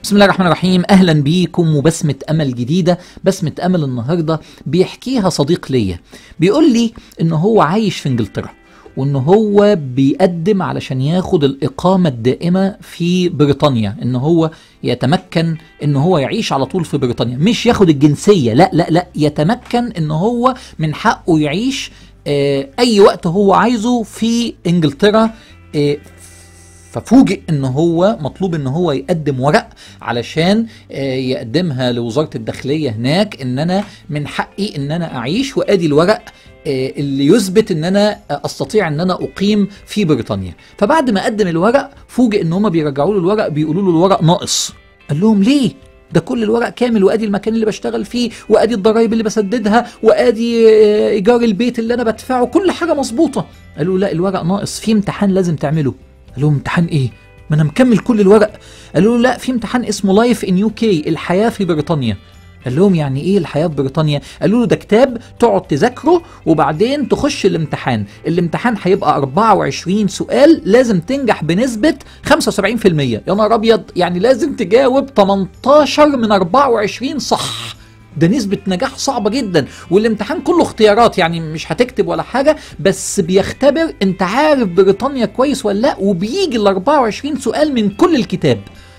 بسم الله الرحمن الرحيم اهلا بيكم وبسمة امل جديدة بسمة امل النهاردة بيحكيها صديق ليا بيقول لي ان هو عايش في انجلترا وان هو بيقدم علشان ياخد الاقامة الدائمة في بريطانيا ان هو يتمكن ان هو يعيش على طول في بريطانيا مش ياخد الجنسية لا لا لا يتمكن ان هو من حقه يعيش آه، اي وقت هو عايزه في انجلترا آه، ففوجئ ان هو مطلوب ان هو يقدم ورق علشان آه، يقدمها لوزاره الداخليه هناك ان انا من حقي ان انا اعيش وادي الورق آه، اللي يثبت ان انا استطيع ان انا اقيم في بريطانيا فبعد ما قدم الورق فوجئ ان هم بيرجعوا له الورق بيقولوا له الورق ناقص قال لهم ليه ده كل الورق كامل وادي المكان اللي بشتغل فيه وادي الضرايب اللي بسددها وادي آه، ايجار البيت اللي انا بدفعه كل حاجه مظبوطه قالوا لا الورق ناقص في امتحان لازم تعمله قال لهم امتحان ايه ما انا مكمل كل الورق قالوا له لا في امتحان اسمه لايف ان يو كي الحياه في بريطانيا قال لهم يعني ايه الحياه في بريطانيا قالوا له ده كتاب تقعد تذاكره وبعدين تخش الامتحان الامتحان هيبقى 24 سؤال لازم تنجح بنسبه 75% يا نهار ابيض يعني لازم تجاوب 18 من 24 صح ده نسبة نجاح صعبة جدا والامتحان كله اختيارات يعني مش هتكتب ولا حاجة بس بيختبر انت عارف بريطانيا كويس ولا لا وبيجي ال 24 سؤال من كل الكتاب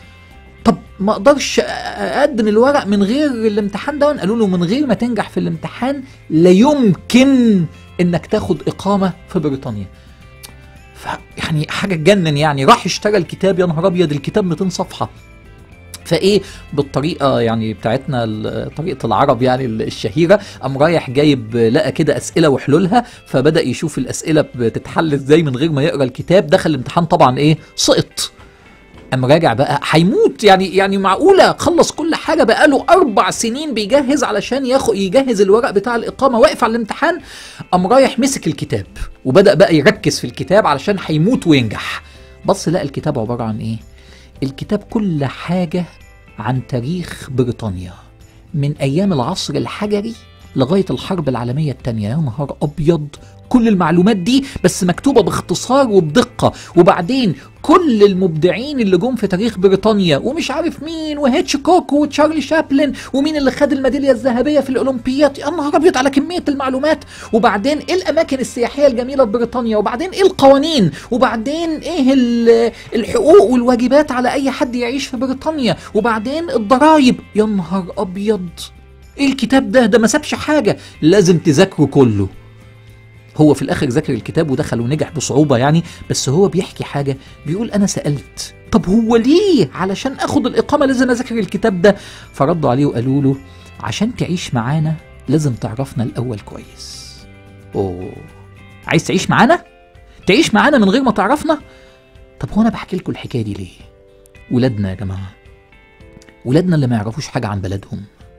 طب ما اقدرش اقدم الورق من غير الامتحان ده قالوا له من غير ما تنجح في الامتحان لا يمكن انك تاخد اقامة في بريطانيا ف يعني حاجة تجنن يعني راح اشترى الكتاب يا نهار ابيض الكتاب 200 صفحة فايه بالطريقه يعني بتاعتنا ال- طريقه العرب يعني ال- الشهيره قام رايح جايب لقى كده اسئله وحلولها فبدا يشوف الاسئله بتتحل ازاي من غير ما يقرا الكتاب دخل الامتحان طبعا ايه سقط قام راجع بقى هيموت يعني يعني معقوله خلص كل حاجه بقى له اربع سنين بيجهز علشان ياخد يجهز الورق بتاع الاقامه واقف على الامتحان قام رايح مسك الكتاب وبدا بقى يركز في الكتاب علشان هيموت وينجح بص لقى الكتاب عباره عن ايه الكتاب كل حاجة عن تاريخ بريطانيا من أيام العصر الحجري لغاية الحرب العالمية التانية يا نهار أبيض كل المعلومات دي بس مكتوبة باختصار وبدقة وبعدين كل المبدعين اللي جم في تاريخ بريطانيا ومش عارف مين وهيتشكوك وتشارلي شابلن ومين اللي خد الميدالية الذهبية في الأولمبيات يا نهار أبيض على كمية المعلومات وبعدين إيه الأماكن السياحية الجميلة في بريطانيا وبعدين إيه القوانين وبعدين إيه ال- الحقوق والواجبات على أي حد يعيش في بريطانيا وبعدين الضرايب يا نهار أبيض إيه الكتاب ده ده ما سابش حاجة لازم تذاكره كله هو في الاخر ذاكر الكتاب ودخل ونجح بصعوبه يعني بس هو بيحكي حاجه بيقول انا سالت طب هو ليه علشان اخد الاقامه لازم اذاكر الكتاب ده فردوا عليه وقالوا له عشان تعيش معانا لازم تعرفنا الاول كويس اوه عايز تعيش معانا تعيش معانا من غير ما تعرفنا طب هو انا بحكي لكم الحكايه دي ليه ولادنا يا جماعه ولادنا اللي ما يعرفوش حاجه عن بلدهم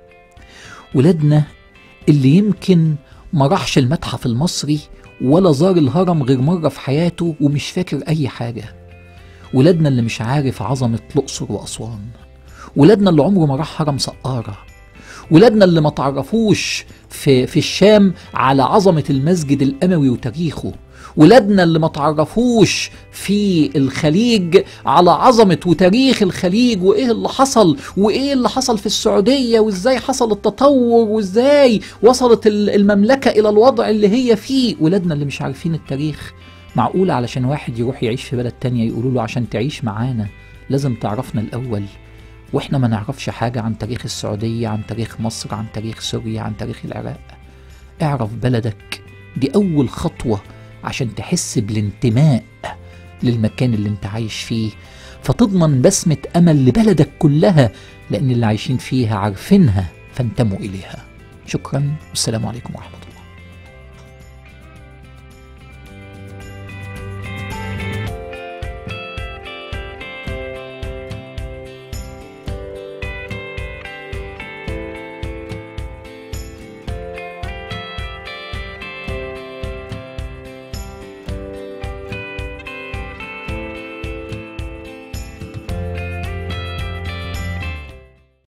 ولادنا اللي يمكن ما راحش المتحف المصري ولا زار الهرم غير مرة في حياته ومش فاكر أي حاجة ولادنا اللي مش عارف عظمة الأقصر وأسوان ولادنا اللي عمره ما راح هرم سقارة ولادنا اللي ما تعرفوش في, في الشام على عظمة المسجد الأموي وتاريخه ولادنا اللي ما تعرفوش في الخليج على عظمة وتاريخ الخليج وإيه اللي حصل وإيه اللي حصل في السعودية وإزاي حصل التطور وإزاي وصلت ال- المملكة إلى الوضع اللي هي فيه ولادنا اللي مش عارفين التاريخ معقول علشان واحد يروح يعيش في بلد تانية يقولوا له عشان تعيش معانا لازم تعرفنا الأول واحنا ما نعرفش حاجة عن تاريخ السعودية عن تاريخ مصر عن تاريخ سوريا عن تاريخ العراق اعرف بلدك دي أول خطوة عشان تحس بالانتماء للمكان اللي انت عايش فيه فتضمن بسمة أمل لبلدك كلها لأن اللي عايشين فيها عارفينها فانتموا إليها شكرا والسلام عليكم ورحمة الله